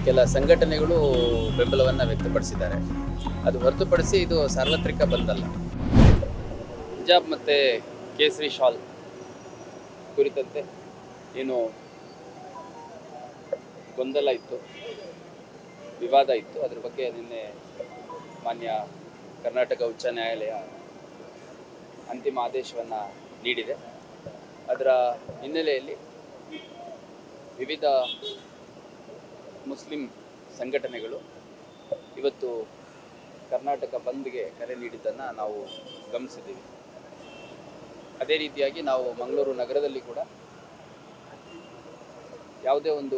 ಕೆಲ ಸಂಘಟನೆಗಳು ಬೆಂಬಲವನ್ನು ವ್ಯಕ್ತಪಡಿಸಿದ್ದಾರೆ ಅದು ಹೊರತುಪಡಿಸಿ ಇದು ಸಾರ್ವತ್ರಿಕ ಬಂದಲ್ಲ ಹಿಜಾಬ್ ಮತ್ತು ಕೇಸರಿ ಶಾಲ್ ಕುರಿತಂತೆ ಏನು ಗೊಂದಲ ಇತ್ತು ವಿವಾದ ಇತ್ತು ಅದ್ರ ಬಗ್ಗೆ ನಿನ್ನೆ ಮಾನ್ಯ ಕರ್ನಾಟಕ ಉಚ್ಚ ನ್ಯಾಯಾಲಯ ಅಂತಿಮ ಆದೇಶವನ್ನು ನೀಡಿದೆ ಅದರ ಹಿನ್ನೆಲೆಯಲ್ಲಿ ವಿವಿಧ ಮುಸ್ಲಿಂ ಸಂಘಟನೆಗಳು ಇವತ್ತು ಕರ್ನಾಟಕ ಬಂದ್ಗೆ ಕರೆ ನೀಡಿದ್ದನ್ನು ನಾವು ಗಮನಿಸಿದ್ದೀವಿ ಅದೇ ರೀತಿಯಾಗಿ ನಾವು ಮಂಗಳೂರು ನಗರದಲ್ಲಿ ಕೂಡ ಯಾವುದೇ ಒಂದು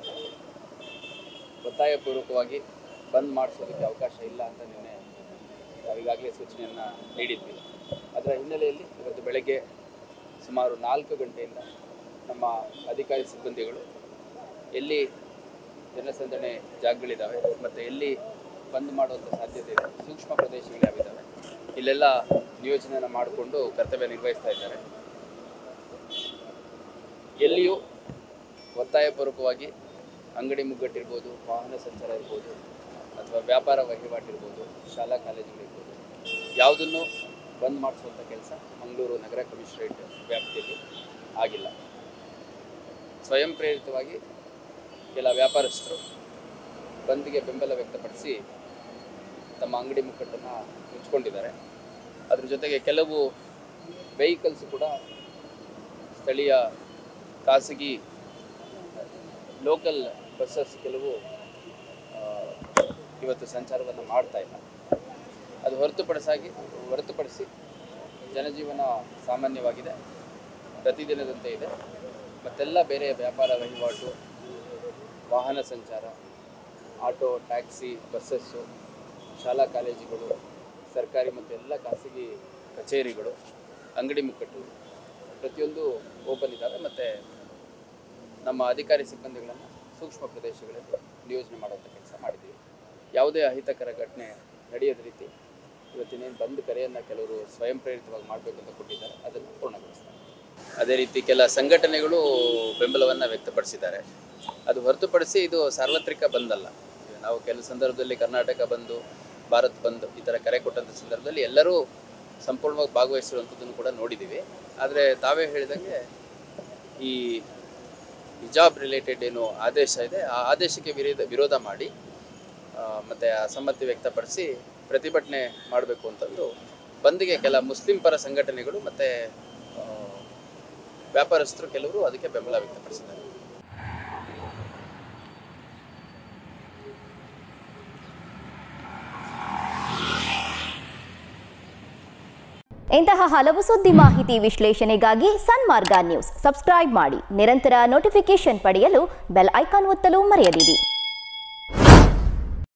ಒತ್ತಾಯಪೂರ್ವಕವಾಗಿ ಬಂದ್ ಮಾಡಿಸೋದಕ್ಕೆ ಅವಕಾಶ ಇಲ್ಲ ಅಂತ ನಿನ್ನೆ ನಾವು ಈಗಾಗಲೇ ಸೂಚನೆಯನ್ನು ನೀಡಿದ್ವಿ ಅದರ ಹಿನ್ನೆಲೆಯಲ್ಲಿ ಇವತ್ತು ಬೆಳಗ್ಗೆ ಸುಮಾರು ನಾಲ್ಕು ಗಂಟೆಯಿಂದ ನಮ್ಮ ಅಧಿಕಾರಿ ಸಿಬ್ಬಂದಿಗಳು ಎಲ್ಲಿ ಜನಸಂದಣಿ ಜಾಗಗಳಿದ್ದಾವೆ ಮತ್ತು ಎಲ್ಲಿ ಬಂದ್ ಮಾಡುವಂಥ ಸಾಧ್ಯತೆ ಇದೆ ಸೂಕ್ಷ್ಮ ಪ್ರದೇಶಗಳು ಯಾವಿದ್ದಾವೆ ಇಲ್ಲೆಲ್ಲ ನಿಯೋಜನೆಯನ್ನು ಮಾಡಿಕೊಂಡು ಕರ್ತವ್ಯ ನಿರ್ವಹಿಸ್ತಾ ಇದ್ದಾರೆ ಎಲ್ಲಿಯೂ ಒತ್ತಾಯಪೂರ್ವಕವಾಗಿ ಅಂಗಡಿ ಮುಗ್ಗಟ್ಟಿರ್ಬೋದು ವಾಹನ ಸಂಚಾರ ಇರ್ಬೋದು ಅಥವಾ ವ್ಯಾಪಾರ ವಹಿವಾಟಿರ್ಬೋದು ಶಾಲಾ ಕಾಲೇಜುಗಳಿರ್ಬೋದು ಯಾವುದನ್ನು ಬಂದ್ ಮಾಡಿಸುವಂಥ ಕೆಲಸ ಮಂಗಳೂರು ನಗರ ಕಮಿಷನರೇಟ್ ವ್ಯಾಪ್ತಿಯಲ್ಲಿ ಆಗಿಲ್ಲ ಸ್ವಯಂ ಪ್ರೇರಿತವಾಗಿ ಕೆಲ ವ್ಯಾಪಾರಸ್ಥರು ಬಂದ್ಗೆ ಬೆಂಬಲ ವ್ಯಕ್ತಪಡಿಸಿ ತಮ್ಮ ಅಂಗಡಿ ಮುಕ್ಕಟ್ಟನ್ನು ಮುಚ್ಕೊಂಡಿದ್ದಾರೆ ಅದ್ರ ಜೊತೆಗೆ ಕೆಲವು ವೆಹಿಕಲ್ಸ್ ಕೂಡ ಸ್ಥಳೀಯ ಖಾಸಗಿ ಲೋಕಲ್ ಬಸ್ಸಸ್ ಕೆಲವು ಆ, ಇವತ್ತು ಸಂಚಾರವನ್ನು ಮಾಡ್ತಾ ಇಲ್ಲ ಅದು ಹೊರತುಪಡಿಸಾಗಿ ಹೊರತುಪಡಿಸಿ ಜನಜೀವನ ಸಾಮಾನ್ಯವಾಗಿದೆ ಪ್ರತಿದಿನದಂತೆ ಇದೆ ಮತ್ತೆಲ್ಲ ಬೇರೆ ವ್ಯಾಪಾರ ವಹಿವಾಟು ವಾಹನ ಸಂಚಾರ ಆಟೋ ಟ್ಯಾಕ್ಸಿ ಬಸ್ಸಸ್ಸು ಶಾಲಾ ಕಾಲೇಜುಗಳು ಸರ್ಕಾರಿ ಮತ್ತು ಎಲ್ಲ ಖಾಸಗಿ ಕಚೇರಿಗಳು ಅಂಗಡಿ ಮುಕ್ಕಟ್ಟು ಪ್ರತಿಯೊಂದು ಓಪನ್ ಇದ್ದಾವೆ ಮತ್ತು ನಮ್ಮ ಅಧಿಕಾರಿ ಸಿಬ್ಬಂದಿಗಳನ್ನು ಸೂಕ್ಷ್ಮ ಪ್ರದೇಶಗಳಲ್ಲಿ ನಿಯೋಜನೆ ಮಾಡುವಂಥ ಕೆಲಸ ಮಾಡಿದ್ದೀವಿ ಯಾವುದೇ ಅಹಿತಕರ ಘಟನೆ ನಡೆಯದ ರೀತಿ ಇವತ್ತಿನೇನು ಬಂದ್ ಕರೆಯನ್ನು ಕೆಲವರು ಸ್ವಯಂ ಪ್ರೇರಿತವಾಗಿ ಮಾಡಬೇಕು ಅಂತ ಕೊಟ್ಟಿದ್ದಾರೆ ಅದನ್ನು ಪೂರ್ಣಗೊಳಿಸ್ತಾರೆ ಅದೇ ರೀತಿ ಕೆಲ ಸಂಘಟನೆಗಳು ಬೆಂಬಲವನ್ನು ವ್ಯಕ್ತಪಡಿಸಿದ್ದಾರೆ ಅದು ಹೊರತುಪಡಿಸಿ ಇದು ಸಾರ್ವತ್ರಿಕ ಬಂದಲ್ಲ ಈಗ ನಾವು ಕೆಲವು ಸಂದರ್ಭದಲ್ಲಿ ಕರ್ನಾಟಕ ಬಂದು ಭಾರತ್ ಬಂದ್ ಈ ಥರ ಕರೆ ಕೊಟ್ಟಂಥ ಸಂದರ್ಭದಲ್ಲಿ ಎಲ್ಲರೂ ಸಂಪೂರ್ಣವಾಗಿ ಭಾಗವಹಿಸಿರುವಂಥದ್ದನ್ನು ಕೂಡ ನೋಡಿದ್ದೀವಿ ಆದರೆ ತಾವೇ ಹೇಳಿದಂಗೆ ಈ ಹಿಜಾಬ್ ರಿಲೇಟೆಡ್ ಏನು ಆದೇಶ ಇದೆ ಆ ಆದೇಶಕ್ಕೆ ವಿರೋಧ ವಿರೋಧ ಮಾಡಿ ಆ, ಮತ್ತೆ ಅಸಮ್ಮತಿ ವ್ಯಕ್ತಪಡಿಸಿ ಪ್ರತಿಭಟನೆ ಮಾಡಬೇಕು ಅಂತಂದು ಬಂದ್ಗೆ ಕೆಲ ಮುಸ್ಲಿಂ ಪರ ಸಂಘಟನೆಗಳು ಮತ್ತು ವ್ಯಾಪಾರಸ್ಥರು ಕೆಲವರು ಅದಕ್ಕೆ ಬೆಂಬಲ ವ್ಯಕ್ತಪಡಿಸಿದ್ದಾರೆ ಇಂತಹ ಹಲವು ಸುದ್ದಿ ಮಾಹಿತಿ ವಿಶ್ಲೇಷಣೆಗಾಗಿ ಸನ್ಮಾರ್ಗ ನ್ಯೂಸ್ ಸಬ್ಸ್ಕ್ರೈಬ್ ಮಾಡಿ ನಿರಂತರ ನೋಟಿಫಿಕೇಶನ್ ಪಡೆಯಲು ಬೆಲ್ ಐಕಾನ್ ಒತ್ತಲು ಮರೆಯದಿರಿ